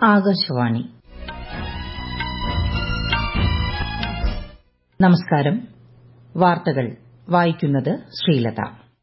ആകാശവാണി നമസ്കാരം വാർത്തകൾ വായിക്കുന്നത് ശ്രീലത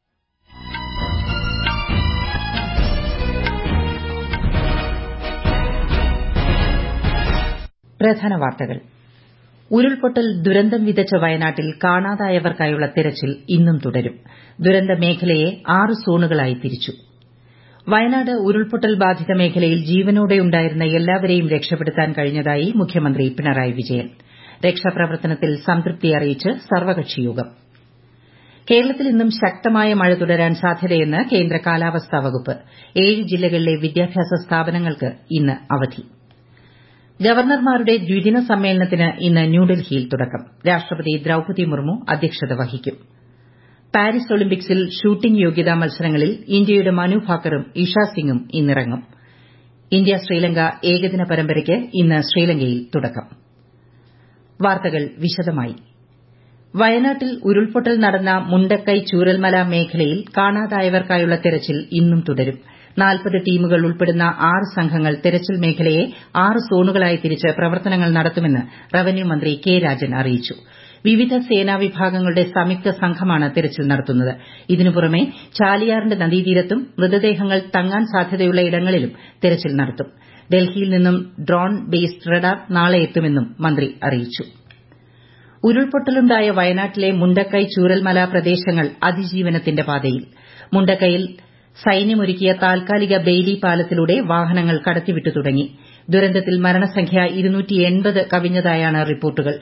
പ്രധാന വാർത്തകൾ ഉരുൾപൊട്ടൽ ദുരന്തം വിതച്ച വയനാട്ടിൽ കാണാതായവർക്കായുള്ള തെരച്ചിൽ ഇന്നും തുടരും ദുരന്ത മേഖലയെ ആറ് സോണുകളായി തിരിച്ചു വയനാട് ഉരുൾപൊട്ടൽ ബാധിത മേഖലയിൽ ജീവനോടെയുണ്ടായിരുന്ന എല്ലാവരെയും രക്ഷപ്പെടുത്താൻ കഴിഞ്ഞതായി മുഖ്യമന്ത്രി പിണറായി വിജയൻ രക്ഷാപ്രവർത്തനത്തിൽ സംതൃപ്തി അറിയിച്ച് സർവകക്ഷിയോഗം കേരളത്തിൽ ഇന്നും ശക്തമായ മഴ തുടരാൻ സാധ്യതയെന്ന് കേന്ദ്ര കാലാവസ്ഥാ വകുപ്പ് ഏഴ് ജില്ലകളിലെ വിദ്യാഭ്യാസ സ്ഥാപനങ്ങൾക്ക് ഇന്ന് അവധി ഗവർണർമാരുടെ ദ്വിദിന സമ്മേളനത്തിന് ഇന്ന് ന്യൂഡൽഹിയിൽ തുടക്കം രാഷ്ട്രപതി ദ്രൌപതി മുർമു അധ്യക്ഷത വഹിക്കും പാരീസ് ഒളിമ്പിക്സിൽ ഷൂട്ടിംഗ് യോഗ്യതാ മത്സരങ്ങളിൽ ഇന്ത്യയുടെ മനു ഭാക്കറും ഇഷ സിംഗും ഇന്നിറങ്ങും ഇന്ത്യ ശ്രീലങ്ക ഏകദിന പരമ്പരയ്ക്ക് ഇന്ന് ശ്രീലങ്കയിൽ തുടക്കം വാർത്തകൾ വിശദമായി വയനാട്ടിൽ ഉരുൾപൊട്ടൽ നടന്ന മുണ്ടക്കൈ ചൂരൽമല മേഖലയിൽ കാണാതായവർക്കായുള്ള തെരച്ചിൽ ഇന്നും തുടരും നാൽപ്പത് ടീമുകൾ ഉൾപ്പെടുന്ന ആറ് സംഘങ്ങൾ തെരച്ചിൽ മേഖലയെ ആറ് സോണുകളായി തിരിച്ച് പ്രവർത്തനങ്ങൾ നടത്തുമെന്ന് റവന്യൂ മന്ത്രി കെ രാജൻ അറിയിച്ചു വിവിധ സേനാ വിഭാഗങ്ങളുടെ സംയുക്ത സംഘമാണ് തെരച്ചിൽ നടത്തുന്നത് ഇതിനു പുറമെ ചാലിയാറിന്റെ നദീതീരത്തും മൃതദേഹങ്ങൾ തങ്ങാൻ സാധ്യതയുള്ള ഇടങ്ങളിലും തെരച്ചിൽ നടത്തും ഡൽഹിയിൽ നിന്നും ഡ്രോൺ ബേസ്ഡ് റഡാർ നാളെ എത്തുമെന്നും മന്ത്രി അറിയിച്ചു ഉരുൾപൊട്ടലുണ്ടായ വയനാട്ടിലെ മുണ്ടക്കൈ ചൂരൽമല പ്രദേശങ്ങൾ അതിജീവനത്തിന്റെ പാതയിൽ മുണ്ടക്കൈയിൽ സൈന്യമൊരുക്കിയ താൽക്കാലിക ബെയ്ലി പാലത്തിലൂടെ വാഹനങ്ങൾ കടത്തിവിട്ടു തുടങ്ങി ദുരന്തത്തിൽ മരണസംഖ്യ കവിഞ്ഞതായാണ് റിപ്പോർട്ടുകൾ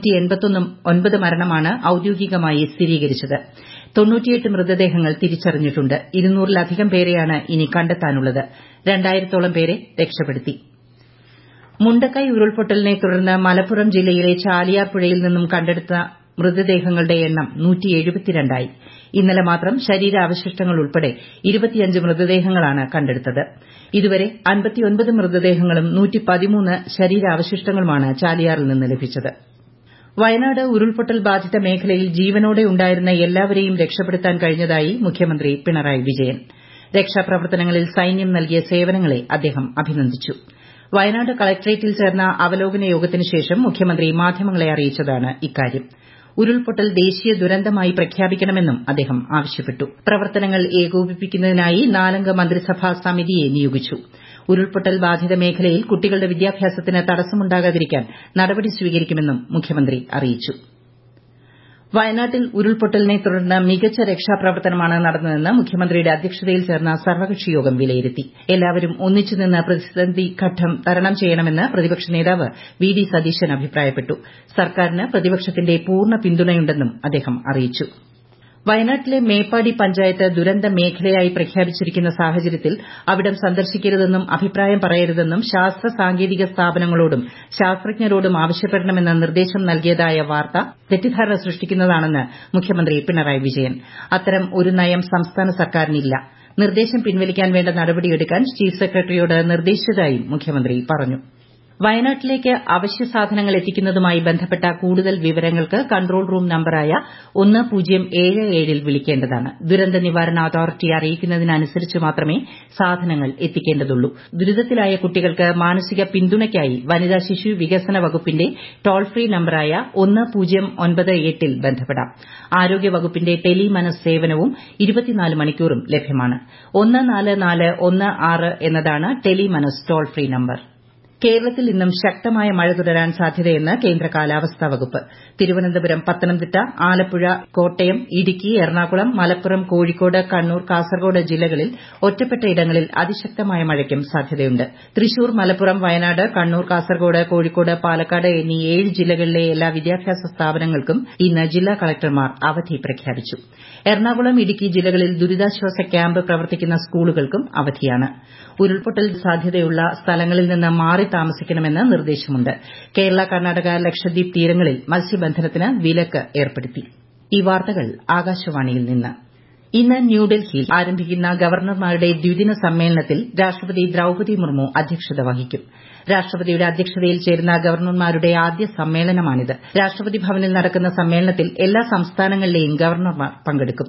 മരണമാണ് ഔദ്യോഗികമായി സ്ഥിരീകരിച്ചത് മൃതദേഹങ്ങൾ തിരിച്ചറിഞ്ഞിട്ടുണ്ട് ഇരുന്നൂറിലധികം പേരെയാണ് ഇനി കണ്ടെത്താനുള്ളത് രണ്ടായിരത്തോളം പേരെ രക്ഷപ്പെടുത്തി മുണ്ടക്കൈ ഉരുൾപൊട്ടലിനെ തുടർന്ന് മലപ്പുറം ജില്ലയിലെ ചാലിയാർ പുഴയിൽ നിന്നും കണ്ടെടുത്ത മൃതദേഹങ്ങളുടെ എണ്ണം ആയി ഇന്നലെ മാത്രം ശരീരാവശിഷ്ടങ്ങൾ ഉൾപ്പെടെ മൃതദേഹങ്ങളാണ് കണ്ടെടുത്തത് ഇതുവരെ മൃതദേഹങ്ങളും ശരീരാവശിഷ്ടങ്ങളുമാണ് ചാലിയാറിൽ നിന്ന് ലഭിച്ചത് വയനാട് ഉരുൾപൊട്ടൽ ബാധിത മേഖലയിൽ ജീവനോടെ ഉണ്ടായിരുന്ന എല്ലാവരെയും രക്ഷപ്പെടുത്താൻ കഴിഞ്ഞതായി മുഖ്യമന്ത്രി പിണറായി വിജയൻ രക്ഷാപ്രവർത്തനങ്ങളിൽ സൈന്യം നൽകിയ സേവനങ്ങളെ അദ്ദേഹം അഭിനന്ദിച്ചു വയനാട് കളക്ടറേറ്റിൽ ചേർന്ന അവലോകന യോഗത്തിന് ശേഷം മുഖ്യമന്ത്രി മാധ്യമങ്ങളെ അറിയിച്ചതാണ് ഇക്കാര്യം ഉരുൾപൊട്ടൽ ദേശീയ ദുരന്തമായി പ്രഖ്യാപിക്കണമെന്നും അദ്ദേഹം ആവശ്യപ്പെട്ടു പ്രവർത്തനങ്ങൾ ഏകോപിപ്പിക്കുന്നതിനായി നാലംഗ മന്ത്രിസഭാ സമിതിയെ നിയോഗിച്ചു ഉരുൾപൊട്ടൽ ബാധിത മേഖലയിൽ കുട്ടികളുടെ വിദ്യാഭ്യാസത്തിന് തടസ്സമുണ്ടാകാതിരിക്കാൻ നടപടി സ്വീകരിക്കുമെന്നും മുഖ്യമന്ത്രി അറിയിച്ചു വയനാട്ടിൽ ഉരുൾപൊട്ടലിനെ തുടർന്ന് മികച്ച രക്ഷാപ്രവർത്തനമാണ് നടന്നതെന്ന് മുഖ്യമന്ത്രിയുടെ അധ്യക്ഷതയിൽ ചേർന്ന സർവകക്ഷി യോഗം വിലയിരുത്തി എല്ലാവരും ഒന്നിച്ചു നിന്ന് പ്രതിസന്ധി ഘട്ടം തരണം ചെയ്യണമെന്ന് പ്രതിപക്ഷ നേതാവ് വി ഡി സതീശൻ അഭിപ്രായപ്പെട്ടു സർക്കാരിന് പ്രതിപക്ഷത്തിന്റെ പൂർണ്ണ പിന്തുണയുണ്ടെന്നും അദ്ദേഹം അറിയിച്ചു വയനാട്ടിലെ മേപ്പാടി പഞ്ചായത്ത് ദുരന്ത മേഖലയായി പ്രഖ്യാപിച്ചിരിക്കുന്ന സാഹചര്യത്തിൽ അവിടം സന്ദർശിക്കരുതെന്നും അഭിപ്രായം പറയരുതെന്നും ശാസ്ത്ര സാങ്കേതിക സ്ഥാപനങ്ങളോടും ശാസ്ത്രജ്ഞരോടും ആവശ്യപ്പെടണമെന്ന നിർദ്ദേശം നൽകിയതായ വാർത്ത തെറ്റിദ്ധാരണ സൃഷ്ടിക്കുന്നതാണെന്ന് മുഖ്യമന്ത്രി പിണറായി വിജയൻ അത്തരം ഒരു നയം സംസ്ഥാന സർക്കാരിനില്ല നിർദ്ദേശം പിൻവലിക്കാൻ വേണ്ട നടപടിയെടുക്കാൻ ചീഫ് സെക്രട്ടറിയോട് നിർദ്ദേശിച്ചതായും മുഖ്യമന്ത്രി പറഞ്ഞു വയനാട്ടിലേക്ക് അവശ്യ സാധനങ്ങൾ എത്തിക്കുന്നതുമായി ബന്ധപ്പെട്ട കൂടുതൽ വിവരങ്ങൾക്ക് കൺട്രോൾ റൂം നമ്പറായ ഒന്ന് പൂജ്യം ഏഴ് ഏഴിൽ വിളിക്കേണ്ടതാണ് ദുരന്ത നിവാരണ അതോറിറ്റി അറിയിക്കുന്നതിനനുസരിച്ച് മാത്രമേ സാധനങ്ങൾ എത്തിക്കേണ്ടതുള്ളൂ ദുരിതത്തിലായ കുട്ടികൾക്ക് മാനസിക പിന്തുണയ്ക്കായി വനിതാ ശിശു വികസന വകുപ്പിന്റെ ടോൾ ഫ്രീ നമ്പറായ ഒന്ന് പൂജ്യം ഒൻപത് എട്ടിൽ ബന്ധപ്പെടാം ആരോഗ്യ വകുപ്പിന്റെ ടെലി മനസ് സേവനവും ഇരുപത്തിനാല് മണിക്കൂറും ലഭ്യമാണ് ഒന്ന് നാല് നാല് ഒന്ന് ആറ് എന്നതാണ് ടെലി മനസ് ടോൾ ഫ്രീ നമ്പർ കേരളത്തിൽ ഇന്നും ശക്തമായ മഴ തുടരാൻ സാധ്യതയെന്ന് കേന്ദ്ര കാലാവസ്ഥാ വകുപ്പ് തിരുവനന്തപുരം പത്തനംതിട്ട ആലപ്പുഴ കോട്ടയം ഇടുക്കി എറണാകുളം മലപ്പുറം കോഴിക്കോട് കണ്ണൂർ കാസർഗോഡ് ജില്ലകളിൽ ഒറ്റപ്പെട്ട ഇടങ്ങളിൽ അതിശക്തമായ മഴയ്ക്കും സാധ്യതയുണ്ട് തൃശൂർ മലപ്പുറം വയനാട് കണ്ണൂർ കാസർഗോഡ് കോഴിക്കോട് പാലക്കാട് എന്നീ ഏഴ് ജില്ലകളിലെ എല്ലാ വിദ്യാഭ്യാസ സ്ഥാപനങ്ങൾക്കും ഇന്ന് ജില്ലാ കളക്ടർമാർ അവധി പ്രഖ്യാപിച്ചു എറണാകുളം ഇടുക്കി ജില്ലകളിൽ ദുരിതാശ്വാസ ക്യാമ്പ് പ്രവർത്തിക്കുന്ന സ്കൂളുകൾക്കും അവധിയാണ് ഉരുൾപൊട്ടൽ സാധ്യതയുള്ള സ്ഥലങ്ങളിൽ നിന്ന് മാറി താമസിക്കണമെന്ന് നിർദ്ദേശമുണ്ട് കേരള കർണാടക ലക്ഷദ്വീപ് തീരങ്ങളിൽ മത്സ്യബന്ധനത്തിന് വിലക്ക് ഏർപ്പെടുത്തി ഈ വാർത്തകൾ ആകാശവാണിയിൽ നിന്ന് ഇന്ന് ന്യൂഡൽഹിയിൽ ആരംഭിക്കുന്ന ഗവർണർമാരുടെ ദ്വിദിന സമ്മേളനത്തിൽ രാഷ്ട്രപതി ദ്രൌപതി മുർമു അധ്യക്ഷത വഹിക്കും രാഷ്ട്രപതിയുടെ അധ്യക്ഷതയിൽ ചേരുന്ന ഗവർണർമാരുടെ ആദ്യ സമ്മേളനമാണിത് രാഷ്ട്രപതി ഭവനിൽ നടക്കുന്ന സമ്മേളനത്തിൽ എല്ലാ സംസ്ഥാനങ്ങളിലെയും ഗവർണർമാർ പങ്കെടുക്കും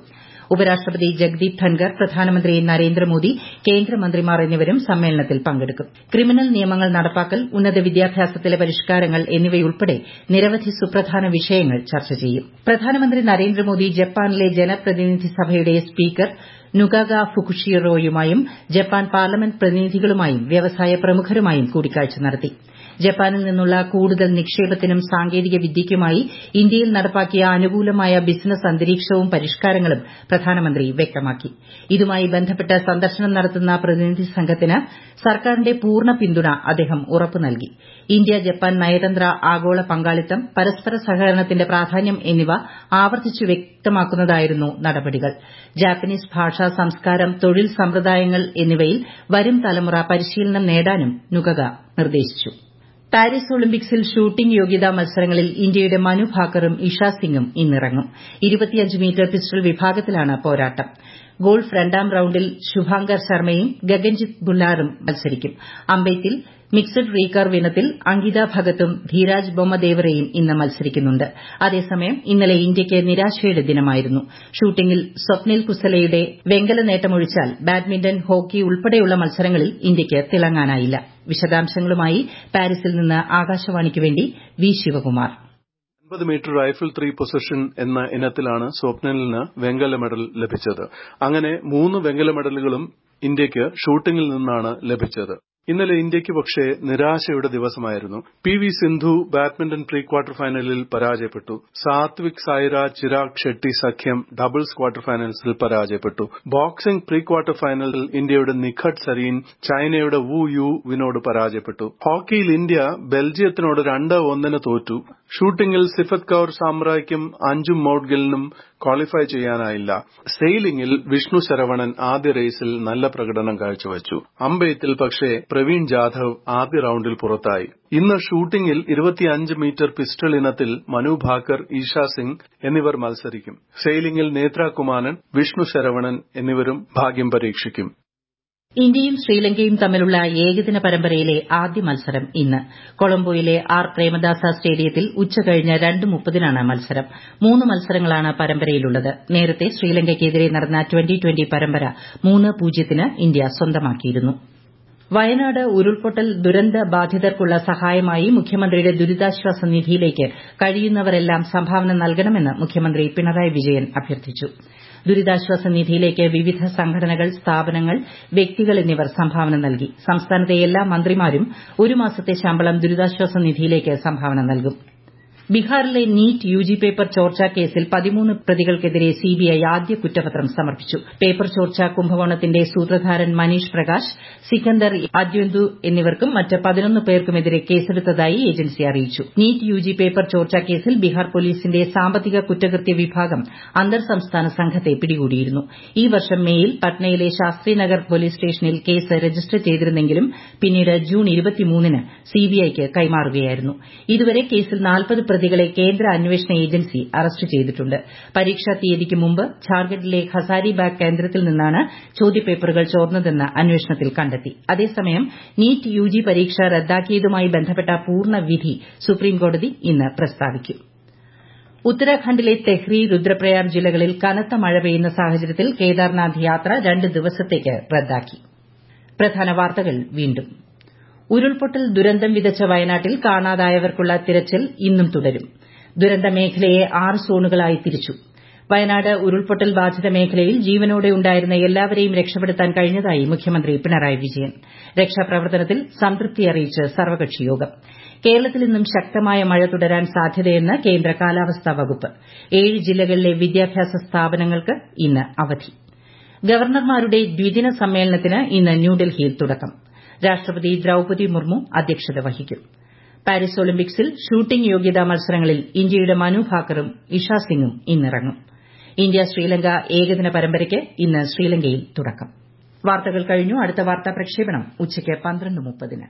ഉപരാഷ്ട്രപതി ജഗ്ദീപ് ധൻകർ പ്രധാനമന്ത്രി നരേന്ദ്രമോദി കേന്ദ്രമന്ത്രിമാർ എന്നിവരും സമ്മേളനത്തിൽ പങ്കെടുക്കും ക്രിമിനൽ നിയമങ്ങൾ നടപ്പാക്കൽ ഉന്നത വിദ്യാഭ്യാസത്തിലെ പരിഷ്കാരങ്ങൾ എന്നിവയുൾപ്പെടെ നിരവധി സുപ്രധാന വിഷയങ്ങൾ ചർച്ച ചെയ്യും പ്രധാനമന്ത്രി നരേന്ദ്രമോദി ജപ്പാനിലെ ജനപ്രതിനിധി സഭയുടെ സ്പീക്കർ നുഗാഗ ഫുകുഷിറോയുമായും ജപ്പാൻ പാർലമെന്റ് പ്രതിനിധികളുമായും വ്യവസായ പ്രമുഖരുമായും കൂടിക്കാഴ്ച നടത്തി ജപ്പാനിൽ നിന്നുള്ള കൂടുതൽ നിക്ഷേപത്തിനും സാങ്കേതിക വിദ്യയ്ക്കുമായി ഇന്ത്യയിൽ നടപ്പാക്കിയ അനുകൂലമായ ബിസിനസ് അന്തരീക്ഷവും പരിഷ്കാരങ്ങളും പ്രധാനമന്ത്രി വ്യക്തമാക്കി ഇതുമായി ബന്ധപ്പെട്ട് സന്ദർശനം നടത്തുന്ന പ്രതിനിധി സംഘത്തിന് സർക്കാരിന്റെ പൂർണ്ണ പിന്തുണ അദ്ദേഹം ഉറപ്പു നൽകി ഇന്ത്യ ജപ്പാൻ നയതന്ത്ര ആഗോള പങ്കാളിത്തം പരസ്പര സഹകരണത്തിന്റെ പ്രാധാന്യം എന്നിവ ആവർത്തിച്ചു വ്യക്തമാക്കുന്നതായിരുന്നു നടപടികൾ ജാപ്പനീസ് ഭാഷ സംസ്കാരം തൊഴിൽ സമ്പ്രദായങ്ങൾ എന്നിവയിൽ വരും തലമുറ പരിശീലനം നേടാനും നുകക നിർദ്ദേശിച്ചു പാരീസ് ഒളിമ്പിക്സിൽ ഷൂട്ടിംഗ് യോഗ്യതാ മത്സരങ്ങളിൽ ഇന്ത്യയുടെ മനു ഭാക്കറും ഇഷ സിംഗും ഇന്നിറങ്ങും മീറ്റർ പിസ്റ്റൾ വിഭാഗത്തിലാണ് പോരാട്ടം ഗോൾഫ് രണ്ടാം റൌണ്ടിൽ ശുഭാങ്കർ ശർമ്മയും ഗഗൻജിത് ഭുല്ലാറും മത്സരിക്കും അമ്പെയ്ത്തിൽ മിക്സഡ് റീകർവ് ഇനത്തിൽ അങ്കിത ഭഗത്തും ധീരാജ് ബൊമ്മദേവറയും ഇന്ന് മത്സരിക്കുന്നുണ്ട് അതേസമയം ഇന്നലെ ഇന്ത്യയ്ക്ക് നിരാശയുടെ ദിനമായിരുന്നു ഷൂട്ടിംഗിൽ സ്വപ്നിൽ കുസലയുടെ വെങ്കല നേട്ടമൊഴിച്ചാൽ ബാഡ്മിന്റൺ ഹോക്കി ഉൾപ്പെടെയുള്ള മത്സരങ്ങളിൽ ഇന്ത്യയ്ക്ക് തിളങ്ങാനായില്ല വിശദാംശങ്ങളുമായി പാരീസിൽ നിന്ന് ആകാശവാണിക്ക് വേണ്ടി വി ശിവകുമാർ അൻപത് മീറ്റർ റൈഫിൾ ത്രീ പൊസിഷൻ എന്ന ഇനത്തിലാണ് സ്വപ്നലിന് വെങ്കല മെഡൽ ലഭിച്ചത് അങ്ങനെ മൂന്ന് വെങ്കല മെഡലുകളും ഇന്ത്യയ്ക്ക് ഷൂട്ടിംഗിൽ നിന്നാണ് ലഭിച്ചത് ഇന്നലെ ഇന്ത്യയ്ക്ക് പക്ഷേ നിരാശയുടെ ദിവസമായിരുന്നു P V Sindhu badminton pre quarter ഫൈനലിൽ പരാജയപ്പെട്ടു സാത്വിക് സായിരാജ് ചിരാഗ് ഷെട്ടി സഖ്യം ഡബിൾസ് ക്വാർട്ടർ ഫൈനൽസിൽ പരാജയപ്പെട്ടു ബോക്സിംഗ് പ്രീ ക്വാർട്ടർ ഫൈനലിൽ ഇന്ത്യയുടെ നിഖത് സരീൻ ചൈനയുടെ വു യു വിനോട് പരാജയപ്പെട്ടു ഹോക്കിയിൽ ഇന്ത്യ ബെൽജിയത്തിനോട് രണ്ട് ഒന്നിന് തോറ്റു ഷൂട്ടിംഗിൽ സിഫത് കൌർ സാമ്രായ്ക്കും അഞ്ജും മൌഡ്ഗിലിനും ക്വാളിഫൈ ചെയ്യാനായില്ല സെയിലിംഗിൽ വിഷ്ണു ശരവണൻ ആദ്യ റേസിൽ നല്ല പ്രകടനം കാഴ്ചവച്ചു അമ്പെയ്ത്തിൽ പക്ഷേ പ്രവീൺ ജാധവ് ആദ്യ റൌണ്ടിൽ പുറത്തായി ഇന്ന് ഷൂട്ടിംഗിൽ ഇരുപത്തിയഞ്ച് മീറ്റർ പിസ്റ്റൾ ഇനത്തിൽ മനു ഭാക്കർ ഈഷ സിംഗ് എന്നിവർ മത്സരിക്കും സെയിലിംഗിൽ നേത്ര കുമാരൻ വിഷ്ണു ശരവണൻ എന്നിവരും ഭാഗ്യം പരീക്ഷിക്കും ഇന്ത്യയും ശ്രീലങ്കയും തമ്മിലുള്ള ഏകദിന പരമ്പരയിലെ ആദ്യ മത്സരം ഇന്ന് കൊളംബോയിലെ ആർ പ്രേമദാസ സ്റ്റേഡിയത്തിൽ ഉച്ചകഴിഞ്ഞ് രണ്ട് മുപ്പതിനാണ് മത്സരം മൂന്ന് മത്സരങ്ങളാണ് പരമ്പരയിലുള്ളത് നേരത്തെ ശ്രീലങ്കയ്ക്കെതിരെ നടന്ന ട്വന്റി ട്വന്റി പരമ്പര മൂന്ന് പൂജ്യത്തിന് ഇന്ത്യ സ്വന്തമാക്കിയിരുന്നു വയനാട് ഉരുൾപൊട്ടൽ ദുരന്ത ബാധിതർക്കുള്ള സഹായമായി മുഖ്യമന്ത്രിയുടെ ദുരിതാശ്വാസ നിധിയിലേക്ക് കഴിയുന്നവരെല്ലാം സംഭാവന നൽകണമെന്ന് മുഖ്യമന്ത്രി പിണറായി വിജയൻ അഭ്യർത്ഥിച്ചു ദുരിതാശ്വാസ നിധിയിലേക്ക് വിവിധ സംഘടനകൾ സ്ഥാപനങ്ങൾ വ്യക്തികൾ എന്നിവർ സംഭാവന നൽകി സംസ്ഥാനത്തെ എല്ലാ മന്ത്രിമാരും ഒരു മാസത്തെ ശമ്പളം ദുരിതാശ്വാസ നിധിയിലേക്ക് സംഭാവന നൽകും ബീഹാറിലെ നീറ്റ് യുജി പേപ്പർ ചോർച്ചാ കേസിൽ പതിമൂന്ന് പ്രതികൾക്കെതിരെ സിബിഐ ആദ്യ കുറ്റപത്രം സമർപ്പിച്ചു പേപ്പർ ചോർച്ചാ കുംഭകോണത്തിന്റെ സൂത്രധാരൻ മനീഷ് പ്രകാശ് സിക്കന്ദർ അദ്വന്തു എന്നിവർക്കും മറ്റ് പതിനൊന്ന് പേർക്കുമെതിരെ കേസെടുത്തതായി ഏജൻസി അറിയിച്ചു നീറ്റ് യുജി പേപ്പർ ചോർച്ചാ കേസിൽ ബീഹാർ പോലീസിന്റെ സാമ്പത്തിക കുറ്റകൃത്യ വിഭാഗം അന്തർ സംസ്ഥാന സംഘത്തെ പിടികൂടിയിരുന്നു ഈ വർഷം മേയിൽ പട്നയിലെ ശാസ്ത്രിനഗർ പോലീസ് സ്റ്റേഷനിൽ കേസ് രജിസ്റ്റർ ചെയ്തിരുന്നെങ്കിലും പിന്നീട് ജൂൺ ന് സിബിഐക്ക് കൈമാറുകയായിരുന്നു ഇതുവരെ കേസിൽ നാൽപ്പത് പ്രതികളെ കേന്ദ്ര അന്വേഷണ ഏജൻസി അറസ്റ്റ് ചെയ്തിട്ടുണ്ട് പരീക്ഷാ തീയതിക്ക് മുമ്പ് ഝാർഖണ്ഡിലെ ഹസാരിബാഗ് കേന്ദ്രത്തിൽ നിന്നാണ് ചോദ്യപേപ്പറുകൾ ചോർന്നതെന്ന് അന്വേഷണത്തിൽ കണ്ടെത്തി അതേസമയം നീറ്റ് യുജി പരീക്ഷ റദ്ദാക്കിയതുമായി ബന്ധപ്പെട്ട പൂർണ്ണ വിധി സുപ്രീംകോടതി ഇന്ന് പ്രസ്താവിക്കും ഉത്തരാഖണ്ഡിലെ തെഹ്രി രുദ്രപ്രയാഗ് ജില്ലകളിൽ കനത്ത മഴ പെയ്യുന്ന സാഹചര്യത്തിൽ കേദാർനാഥ് യാത്ര രണ്ട് ദിവസത്തേക്ക് റദ്ദാക്കി പ്രധാന വാർത്തകൾ വീണ്ടും ഉരുൾപൊട്ടൽ ദുരന്തം വിതച്ച വയനാട്ടിൽ കാണാതായവർക്കുള്ള തിരച്ചിൽ ഇന്നും തുടരും ദുരന്ത മേഖലയെ ആറ് സോണുകളായി തിരിച്ചു വയനാട് ഉരുൾപൊട്ടൽ ബാധിത മേഖലയിൽ ജീവനോടെ ഉണ്ടായിരുന്ന എല്ലാവരെയും രക്ഷപ്പെടുത്താൻ കഴിഞ്ഞതായി മുഖ്യമന്ത്രി പിണറായി വിജയൻ രക്ഷാപ്രവർത്തനത്തിൽ സംതൃപ്തി അറിയിച്ച് സർവകക്ഷി യോഗം കേരളത്തിൽ ഇന്നും ശക്തമായ മഴ തുടരാൻ സാധ്യതയെന്ന് കേന്ദ്ര കാലാവസ്ഥാ വകുപ്പ് ഏഴ് ജില്ലകളിലെ വിദ്യാഭ്യാസ സ്ഥാപനങ്ങൾക്ക് ഇന്ന് അവധി ഗവർണർമാരുടെ ദ്വിദിന സമ്മേളനത്തിന് ഇന്ന് ന്യൂഡൽഹിയിൽ തുടക്കം രാഷ്ട്രപതി ദ്രൌപതി മുർമു അധ്യക്ഷത വഹിക്കും പാരീസ് ഒളിമ്പിക്സിൽ ഷൂട്ടിംഗ് യോഗ്യതാ മത്സരങ്ങളിൽ ഇന്ത്യയുടെ മനു ഭാക്കറും ഇഷ സിംഗും ഇന്നിറങ്ങും ഇന്ത്യ ശ്രീലങ്ക ഏകദിന പരമ്പരയ്ക്ക് ഇന്ന് ശ്രീലങ്കയിൽ തുടക്കം വാർത്തകൾ കഴിഞ്ഞു അടുത്ത വാർത്താ പ്രക്ഷേപണം ഉച്ചയ്ക്ക് പന്ത്രണ്ട് മുപ്പതിന്